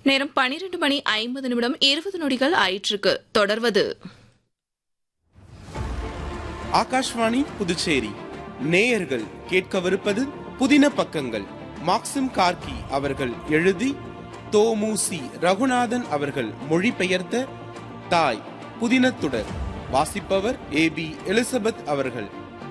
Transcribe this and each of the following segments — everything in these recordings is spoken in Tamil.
நேரம் பனிரெண்டு மணி ஐம்பது நிமிடம் இருபது நொடிகள் ஆயிற்றுக்கு தொடர்வது ஆகாஷ்வாணி புதுச்சேரி நேயர்கள் கேட்கவிருப்பது புதின பக்கங்கள் மாக்சிம் கார்கி அவர்கள் எழுதி தோமுசி ரகுநாதன் அவர்கள் மொழிபெயர்த்த தாய் புதினத்துடர் வாசிப்பவர் ஏ பி எலிசபெத் அவர்கள்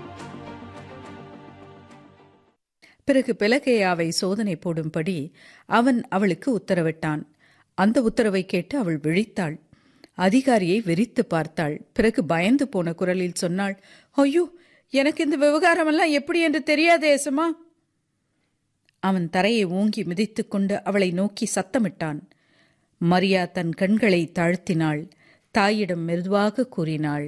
பிறகு பெலகேயாவை சோதனை போடும்படி அவன் அவளுக்கு உத்தரவிட்டான் அந்த உத்தரவை கேட்டு அவள் விழித்தாள் அதிகாரியை வெறித்து பார்த்தாள் பிறகு பயந்து போன குரலில் சொன்னாள் ஐயோ எனக்கு இந்த விவகாரமெல்லாம் எப்படி என்று தெரியாதே ஏசமா அவன் தரையை ஓங்கி மிதித்துக் கொண்டு அவளை நோக்கி சத்தமிட்டான் மரியா தன் கண்களை தாழ்த்தினாள் தாயிடம் மெதுவாக கூறினாள்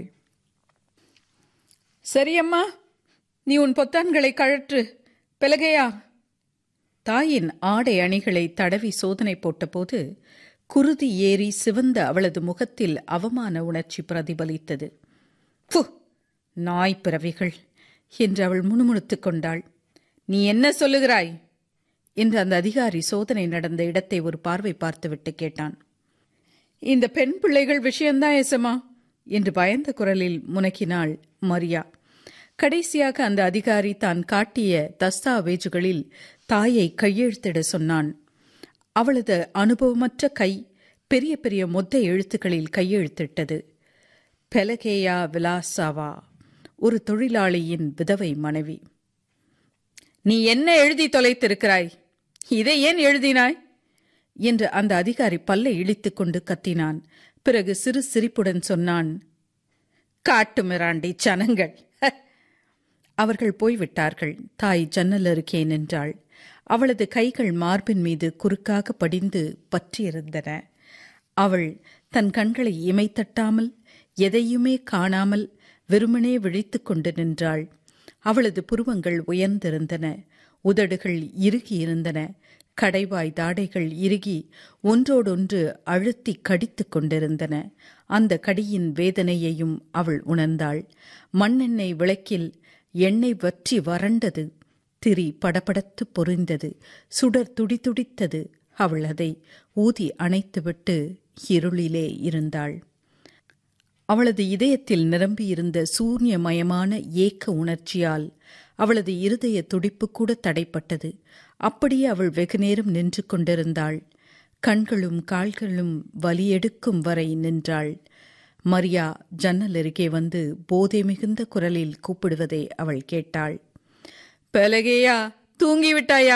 சரியம்மா நீ உன் பொத்தான்களை கழற்று பெலகையா தாயின் ஆடை அணிகளை தடவி சோதனை போட்டபோது குருதி ஏறி சிவந்த அவளது முகத்தில் அவமான உணர்ச்சி பிரதிபலித்தது பு நாய் பிறவிகள் என்று அவள் முணுமுணுத்துக் கொண்டாள் நீ என்ன சொல்லுகிறாய் என்று அந்த அதிகாரி சோதனை நடந்த இடத்தை ஒரு பார்வை பார்த்துவிட்டு கேட்டான் இந்த பெண் பிள்ளைகள் விஷயம்தான் ஏசமா என்று பயந்த குரலில் முனக்கினாள் மரியா கடைசியாக அந்த அதிகாரி தான் காட்டிய தஸ்தாவேஜுகளில் தாயை கையெழுத்திட சொன்னான் அவளது அனுபவமற்ற கை பெரிய பெரிய மொத்த எழுத்துக்களில் கையெழுத்திட்டது பெலகேயா விலாசாவா ஒரு தொழிலாளியின் விதவை மனைவி நீ என்ன எழுதி தொலைத்திருக்கிறாய் இதை ஏன் எழுதினாய் என்று அந்த அதிகாரி பல்லை இழித்துக் கொண்டு கத்தினான் பிறகு சிறு சிரிப்புடன் சொன்னான் காட்டு மிராண்டி சனங்கள் அவர்கள் போய்விட்டார்கள் தாய் ஜன்னல் அருகே நின்றாள் அவளது கைகள் மார்பின் மீது குறுக்காக படிந்து பற்றியிருந்தன அவள் தன் கண்களை இமைத்தட்டாமல் எதையுமே காணாமல் வெறுமனே விழித்துக் கொண்டு நின்றாள் அவளது புருவங்கள் உயர்ந்திருந்தன உதடுகள் இறுகியிருந்தன கடைவாய் தாடைகள் இறுகி ஒன்றோடொன்று அழுத்தி கடித்துக் கொண்டிருந்தன அந்த கடியின் வேதனையையும் அவள் உணர்ந்தாள் மண்ணெண்ணெய் விளக்கில் எண்ணெய் வற்றி வறண்டது திரி படபடத்து பொறிந்தது சுடர் துடிதுடித்தது அவள் அதை ஊதி அணைத்துவிட்டு இருளிலே இருந்தாள் அவளது இதயத்தில் நிரம்பியிருந்த சூன்யமயமான ஏக்க உணர்ச்சியால் அவளது இருதய துடிப்பு கூட தடைப்பட்டது அப்படியே அவள் வெகுநேரம் நின்று கொண்டிருந்தாள் கண்களும் கால்களும் வலியெடுக்கும் வரை நின்றாள் மரியா ஜன்னல் அருகே வந்து போதை மிகுந்த குரலில் கூப்பிடுவதை அவள் கேட்டாள் பலகையா தூங்கிவிட்டாயா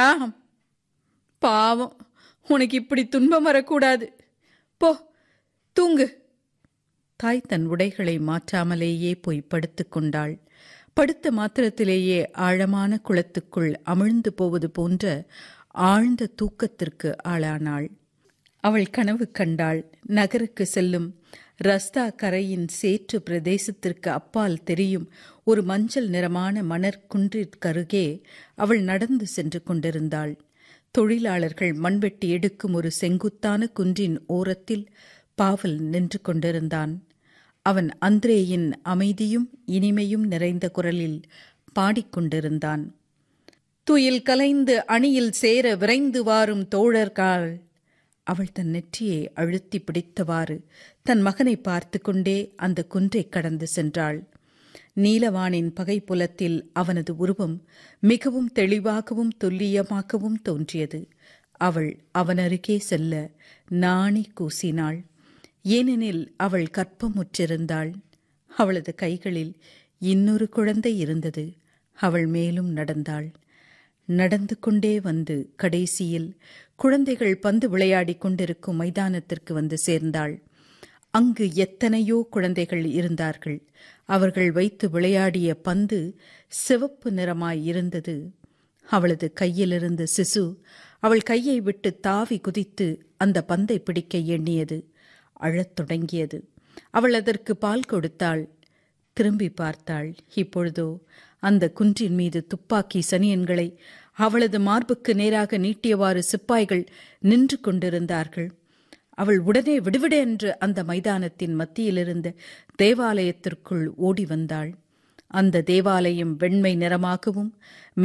பாவம் உனக்கு இப்படி துன்பம் வரக்கூடாது போ தூங்கு தாய் தன் உடைகளை மாற்றாமலேயே போய் படுத்துக் கொண்டாள் படுத்த மாத்திரத்திலேயே ஆழமான குளத்துக்குள் அமிழ்ந்து போவது போன்ற ஆழ்ந்த தூக்கத்திற்கு ஆளானாள் அவள் கனவு கண்டாள் நகருக்கு செல்லும் ரஸ்தா கரையின் சேற்று பிரதேசத்திற்கு அப்பால் தெரியும் ஒரு மஞ்சள் நிறமான மணற்குன்றிற்கருகே அவள் நடந்து சென்று கொண்டிருந்தாள் தொழிலாளர்கள் மண்வெட்டி எடுக்கும் ஒரு செங்குத்தான குன்றின் ஓரத்தில் பாவல் நின்று கொண்டிருந்தான் அவன் அந்திரேயின் அமைதியும் இனிமையும் நிறைந்த குரலில் பாடிக்கொண்டிருந்தான் துயில் கலைந்து அணியில் சேர விரைந்து வாரும் தோழர்கள் அவள் தன் நெற்றியை அழுத்தி பிடித்தவாறு தன் மகனை பார்த்து கொண்டே அந்த குன்றை கடந்து சென்றாள் நீலவானின் பகைப்புலத்தில் அவனது உருவம் மிகவும் தெளிவாகவும் துல்லியமாகவும் தோன்றியது அவள் அவனருகே செல்ல நாணி கூசினாள் ஏனெனில் அவள் கற்பமுற்றிருந்தாள் அவளது கைகளில் இன்னொரு குழந்தை இருந்தது அவள் மேலும் நடந்தாள் நடந்து கொண்டே வந்து கடைசியில் குழந்தைகள் பந்து விளையாடிக் கொண்டிருக்கும் மைதானத்திற்கு வந்து சேர்ந்தாள் அங்கு எத்தனையோ குழந்தைகள் இருந்தார்கள் அவர்கள் வைத்து விளையாடிய பந்து சிவப்பு நிறமாய் இருந்தது அவளது கையிலிருந்த சிசு அவள் கையை விட்டு தாவி குதித்து அந்த பந்தை பிடிக்க எண்ணியது அழத் தொடங்கியது அவள் அதற்கு பால் கொடுத்தாள் திரும்பி பார்த்தாள் இப்பொழுதோ அந்த குன்றின் மீது துப்பாக்கி சனியன்களை அவளது மார்புக்கு நேராக நீட்டியவாறு சிப்பாய்கள் நின்று கொண்டிருந்தார்கள் அவள் உடனே விடுவிட என்று அந்த மைதானத்தின் மத்தியிலிருந்த தேவாலயத்திற்குள் ஓடி வந்தாள் அந்த தேவாலயம் வெண்மை நிறமாகவும்